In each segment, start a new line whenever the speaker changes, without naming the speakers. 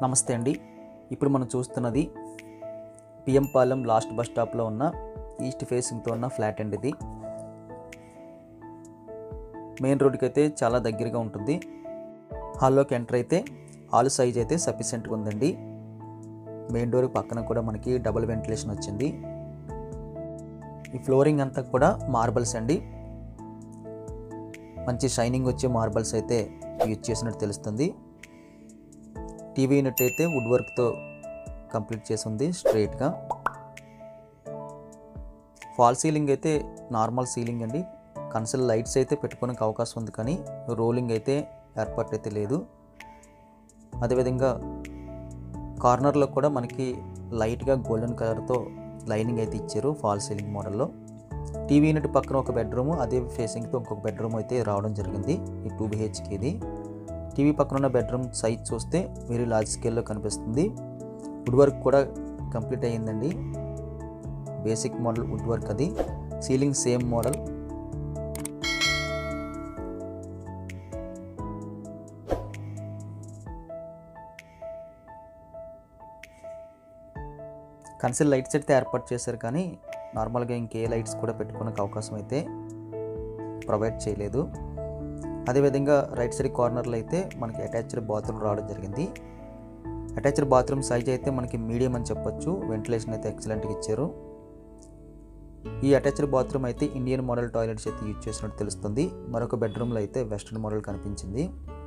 నమస్తే అండి ఇప్పుడు మనం చూస్తున్నది పిఎం పాలెం లాస్ట్ బస్ స్టాప్లో ఉన్న ఈస్ట్ ఫేసింగ్తో ఉన్న ఫ్లాట్ అండి ఇది మెయిన్ రోడ్కి అయితే చాలా దగ్గరగా ఉంటుంది హాల్లోకి ఎంటర్ అయితే హాల్ సైజ్ అయితే సఫిషియెంట్గా ఉందండి మెయిన్ డోర్ పక్కన కూడా మనకి డబుల్ వెంటిలేషన్ వచ్చింది ఈ ఫ్లోరింగ్ అంతా కూడా మార్బల్స్ అండి మంచి షైనింగ్ వచ్చే మార్బల్స్ అయితే యూజ్ చేసినట్టు తెలుస్తుంది టీవీ యూనిట్ అయితే వుడ్ వర్క్తో కంప్లీట్ చేసి ఉంది స్ట్రైట్గా ఫాల్ సీలింగ్ అయితే నార్మల్ సీలింగ్ అండి కన్సల్ లైట్స్ అయితే పెట్టుకోనికి అవకాశం ఉంది కానీ రోలింగ్ అయితే ఏర్పాటు అయితే లేదు అదేవిధంగా కార్నర్లో కూడా మనకి లైట్గా గోల్డెన్ కలర్తో లైనింగ్ అయితే ఇచ్చారు ఫాల్ సీలింగ్ మోడల్లో టీవీ యూనిట్ పక్కన ఒక బెడ్రూమ్ అదే ఫేసింగ్తో ఇంకొక బెడ్రూమ్ అయితే రావడం జరిగింది ఈ టూ బిహెచ్కేది టీవీ పక్కన ఉన్న బెడ్రూమ్ సైజ్ చూస్తే వెరీ లార్జ్ స్కేల్లో కనిపిస్తుంది వుడ్ వర్క్ కూడా కంప్లీట్ అయ్యిందండి బేసిక్ మోడల్ వుడ్ వర్క్ అది ceiling same model concealed lights అయితే ఏర్పాటు చేశారు కానీ నార్మల్గా ఇంకే లైట్స్ కూడా పెట్టుకోవడానికి అవకాశం అయితే ప్రొవైడ్ చేయలేదు అదేవిధంగా రైట్ సైడ్ కార్నర్లో అయితే మనకి అటాచ్డ్ బాత్రూమ్ రావడం జరిగింది అటాచ్డ్ బాత్రూమ్ సైజ్ అయితే మనకి మీడియం అని చెప్పొచ్చు వెంటిలేషన్ అయితే ఎక్సలెంట్గా ఇచ్చారు ఈ అటాచ్డ్ బాత్రూమ్ అయితే ఇండియన్ మోడల్ టాయిలెట్స్ అయితే యూజ్ చేసినట్టు తెలుస్తుంది మరొక బెడ్రూమ్లో అయితే వెస్ట్రన్ మోడల్ కనిపించింది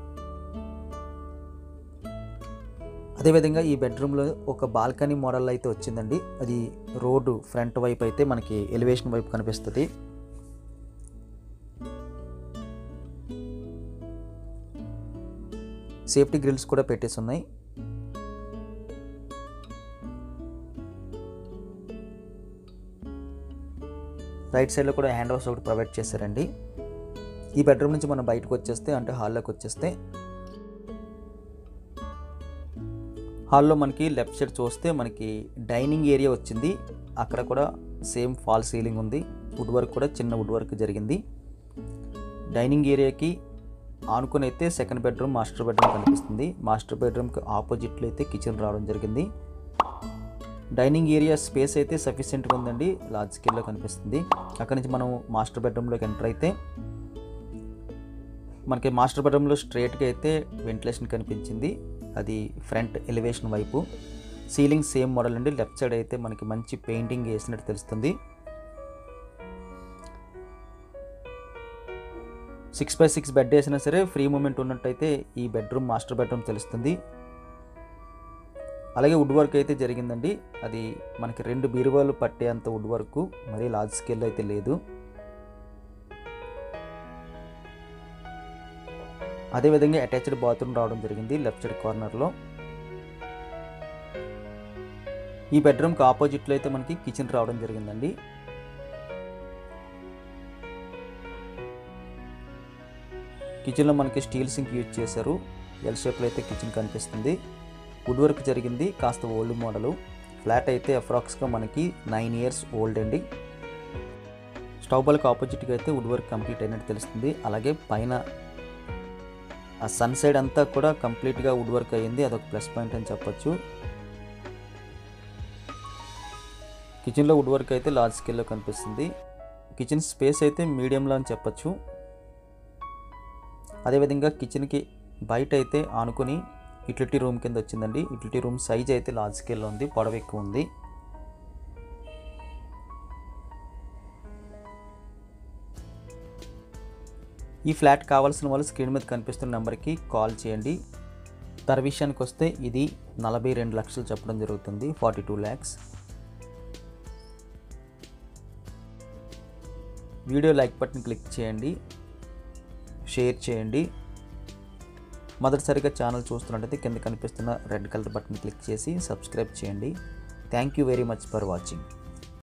అదేవిధంగా ఈ బెడ్రూమ్లో ఒక బాల్కనీ మోడల్ అయితే వచ్చిందండి అది రోడ్డు ఫ్రంట్ వైపు అయితే మనకి ఎలివేషన్ వైపు కనిపిస్తుంది సేఫ్టీ గ్రిల్స్ కూడా పెట్టేసి ఉన్నాయి రైట్ సైడ్లో కూడా హ్యాండ్ హౌస్ ఒకటి ప్రొవైడ్ చేశారండి ఈ బెడ్రూమ్ నుంచి మనం బయటకు వచ్చేస్తే అంటే హాల్లోకి వచ్చేస్తే హాల్లో మనకి లెఫ్ట్ సైడ్ చూస్తే మనకి డైనింగ్ ఏరియా వచ్చింది అక్కడ కూడా సేమ్ ఫాల్ సీలింగ్ ఉంది వుడ్ వర్క్ కూడా చిన్న వుడ్ వర్క్ జరిగింది డైనింగ్ ఏరియాకి ఆనుకొని అయితే సెకండ్ బెడ్రూమ్ మాస్టర్ బెడ్రూమ్ కనిపిస్తుంది మాస్టర్ బెడ్రూమ్కి ఆపోజిట్లో అయితే కిచెన్ రావడం జరిగింది డైనింగ్ ఏరియా స్పేస్ అయితే సఫిషియెంట్గా ఉందండి లార్జ్ స్కేల్లో కనిపిస్తుంది అక్కడ నుంచి మనం మాస్టర్ బెడ్రూమ్లోకి ఎంటర్ అయితే మనకి మాస్టర్ బెడ్రూమ్లో స్ట్రైట్గా అయితే వెంటిలేషన్ కనిపించింది అది ఫ్రంట్ ఎలివేషన్ వైపు సీలింగ్ సేమ్ మోడల్ అండి లెఫ్ట్ సైడ్ అయితే మనకి మంచి పెయింటింగ్ వేసినట్టు తెలుస్తుంది సిక్స్ బై సిక్స్ బెడ్ వేసినా సరే ఫ్రీ మూమెంట్ ఉన్నట్టయితే ఈ బెడ్రూమ్ మాస్టర్ బెడ్రూమ్ తెలుస్తుంది అలాగే వుడ్ వర్క్ అయితే జరిగిందండి అది మనకి రెండు బీరువాలు పట్టే అంత వుడ్ వర్క్ మరీ లార్జ్ స్కేల్లో అయితే లేదు అదేవిధంగా అటాచ్డ్ బాత్రూమ్ రావడం జరిగింది లెఫ్ట్ సైడ్ కార్నర్లో ఈ బెడ్రూమ్కి ఆపోజిట్లో అయితే మనకి కిచెన్ రావడం జరిగిందండి కిచెన్లో మనకి స్టీల్ సింక్ యూజ్ చేశారు ఎల్ షేప్లో అయితే కిచెన్ కనిపిస్తుంది వుడ్ వర్క్ జరిగింది కాస్త ఓల్డ్ మోడలు ఫ్లాట్ అయితే అప్రాక్స్గా మనకి నైన్ ఇయర్స్ ఓల్డ్ అండి స్టవ్ బాల్కి ఆపోజిట్గా అయితే వుడ్ వర్క్ కంప్లీట్ అయినట్టు తెలుస్తుంది అలాగే పైన ఆ సన్ సైడ్ అంతా కూడా కంప్లీట్గా వుడ్ వర్క్ అయ్యింది అదొక ప్లస్ పాయింట్ అని చెప్పొచ్చు కిచెన్లో వుడ్ వర్క్ అయితే లార్జ్ స్కేల్లో కనిపిస్తుంది కిచెన్ స్పేస్ అయితే మీడియంలో అని చెప్పొచ్చు అదేవిధంగా కిచెన్కి బయట అయితే ఆనుకొని యూటిలిటీ రూమ్ కింద వచ్చిందండి యూటిలిటీ రూమ్ సైజ్ అయితే లార్జ్ స్కేల్లో ఉంది పొడవు ఎక్కువ ఉంది ఈ ఫ్లాట్ కావాల్సిన వాళ్ళు స్క్రీన్ మీద కనిపిస్తున్న నెంబర్కి కాల్ చేయండి ధర విషయానికి వస్తే ఇది నలభై రెండు లక్షలు చెప్పడం జరుగుతుంది forty two lakhs video like button click చేయండి షేర్ చేయండి మొదటిసారిగా ఛానల్ చూస్తున్నట్టయితే కింద కనిపిస్తున్న రెడ్ కలర్ బటన్ క్లిక్ చేసి సబ్స్క్రైబ్ చేయండి thank you very much for watching